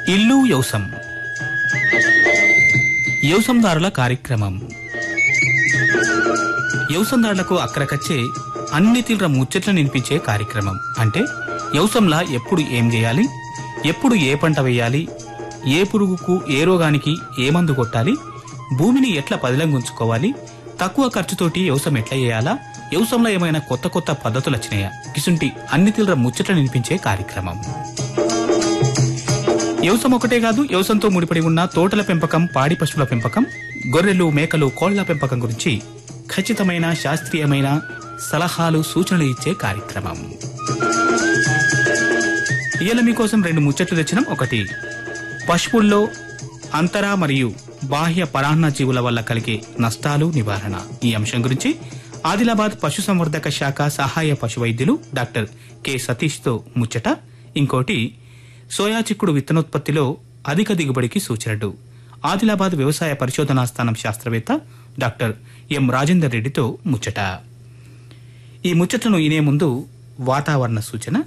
ఇల్లు యౌసం యౌసందారుల కార్యక్రమం యౌసందారులకు అక్కడకచ్చే అన్ని తీవ్ర ముచ్చట్లు నినిపించే కార్యక్రమం అంటే యౌసంలా ఎప్పుడు ఏం చేయాలి ఎప్పుడు ఏ పంట వేయాలి ఏ పురుగుకు ఏ రోగానికి ఏ మందు కొట్టాలి భూమిని ఎట్లా పదిలంగా ఉంచుకోవాలి తక్కువ ఖర్చుతోటి వ్యవసాయం ఎట్లా చేయాలా వ్యవసాయంలో ఏమైనా కొత్త కొత్త పద్ధతులు వచ్చినాయా ఇసుంటి అన్ని తీవ్ర ముచ్చట్లు నినిపించే కార్యక్రమం వ్యవసాయం ఒకటే కాదు వ్యవసాయంతో ముడిపడి ఉన్న తోటల పెంపకం పాడి పశువుల పెంపకం గొర్రెలు మేకలు కోళ్ల పెంపకం గురించి ఖచ్చితమైన శాస్త్రీయమైన సలహాలు సూచనలు ఇచ్చే కార్యక్రమం ఇవాళ మీకోసం రెండు ముచ్చట్లు తెచ్చినాం ఒకటి పశువుల్లో అంతర మరియు బాహ్య పరాన్న జీవుల వల్ల కలిగే నష్టాలు నివారణ ఈ అంశం గురించి ఆదిలాబాద్ పశు సంవర్ధక శాఖ సహాయ పశు వైద్యులు డాక్టర్ కె సతీష్ తో ముచ్చట ఇంకోటి సోయా చిక్కుడు విత్తనోత్పత్తిలో అధిక దిగుబడికి సూచనలు ఆదిలాబాద్ వ్యవసాయ పరిశోధనా స్థానం శాస్త్రవేత్త డాక్టర్ ఎం రాజేందర్ రెడ్డితో ముచ్చట ఈ ముచ్చట్లను ఇనే ముందు వాతావరణ సూచన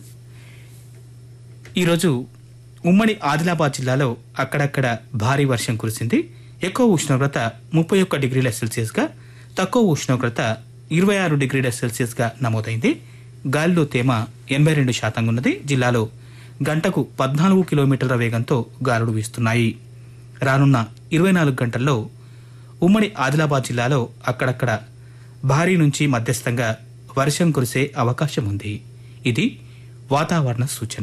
ఈరోజు ఉమ్మడి ఆదిలాబాద్ జిల్లాలో అక్కడక్కడ భారీ వర్షం కురిసింది ఎక్కువ ఉష్ణోగ్రత ముప్పై ఒక్క డిగ్రీల సెల్సియస్గా తక్కువ ఉష్ణోగ్రత ఇరవై ఆరు డిగ్రీల సెల్సియస్గా నమోదైంది గాలిలో తేమ ఎనభై రెండు శాతంగా ఉన్నది జిల్లాలో గంటకు పద్నాలుగు కిలోమీటర్ల వేగంతో గాలులు వీస్తున్నాయి రానున్న ఇరవై నాలుగు గంటల్లో ఉమ్మడి ఆదిలాబాద్ జిల్లాలో అక్కడక్కడ భారీ నుంచి మధ్యస్థంగా వర్షం కురిసే అవకాశం ఉంది ఇది వాతావరణ సూచన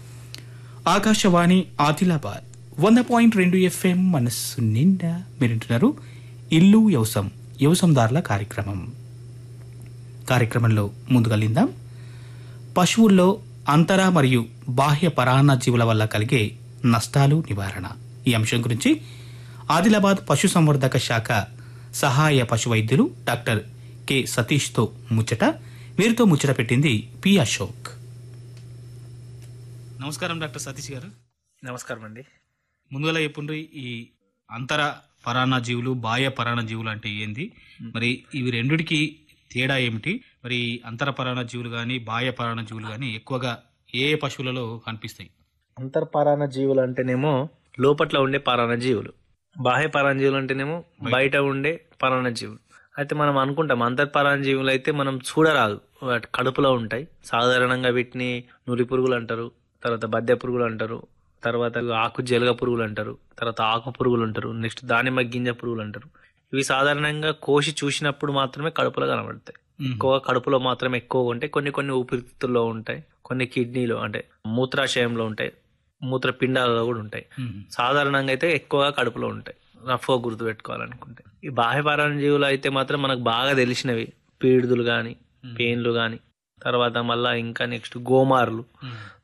ఆకాశవాణి ఆదిలాబాద్ వంద పాయింట్ రెండు ఎఫ్ఎం మనస్సు నిండా మీరింటున్నారు ఇల్లు యవసం యవసందారుల కార్యక్రమం కార్యక్రమంలో ముందుగా లిందాం పశువుల్లో అంతర మరియు బాహ్య పరాన్న జీవుల వల్ల కలిగే నష్టాలు నివారణ ఈ అంశం గురించి ఆదిలాబాద్ పశు సంవర్ధక శాఖ సహాయ పశు వైద్యులు డాక్టర్ కె సతీష్తో ముచ్చట వీరితో ముచ్చట పెట్టింది పి అశోక్ నమస్కారం డాక్టర్ సతీష్ గారు నమస్కారం అండి ముందుగా చెప్పుండ్రి ఈ అంతర పరాన్న జీవులు బాహ్య పరాన్న జీవులు అంటే ఏంది మరి ఇవి రెండిటికి తేడా ఏమిటి మరి అంతర పరాన్న జీవులు కానీ బాహ్య పరాన్న జీవులు కానీ ఎక్కువగా ఏ ఏ పశువులలో కనిపిస్తాయి అంతర్పారాణ జీవులు అంటేనేమో లోపట్ల ఉండే పారాణ జీవులు బాహ్య పారాణ జీవులు అంటేనేమో బయట ఉండే పరాణ జీవులు అయితే మనం అనుకుంటాం అంతర్పారాణ జీవులు అయితే మనం చూడరాదు వాటి కడుపులో ఉంటాయి సాధారణంగా వీటిని నురి పురుగులు అంటారు తర్వాత బద్దె పురుగులు అంటారు తర్వాత ఆకు జలగ పురుగులు అంటారు తర్వాత ఆకు పురుగులు అంటారు నెక్స్ట్ దానిమ్మ గింజ పురుగులు అంటారు ఇవి సాధారణంగా కోసి చూసినప్పుడు మాత్రమే కడుపులో కనబడతాయి ఎక్కువ కడుపులో మాత్రమే ఎక్కువ ఉంటాయి కొన్ని కొన్ని ఊపిరితిత్తుల్లో ఉంటాయి కొన్ని కిడ్నీలో అంటే మూత్రాశయంలో ఉంటాయి మూత్రపిండాలలో కూడా ఉంటాయి సాధారణంగా అయితే ఎక్కువగా కడుపులో ఉంటాయి రఫ్గా గుర్తు పెట్టుకోవాలనుకుంటే ఈ బాహ్యపారాయణ జీవులు అయితే మాత్రం మనకు బాగా తెలిసినవి పీడుదులు కానీ పేన్లు కానీ తర్వాత మళ్ళా ఇంకా నెక్స్ట్ గోమార్లు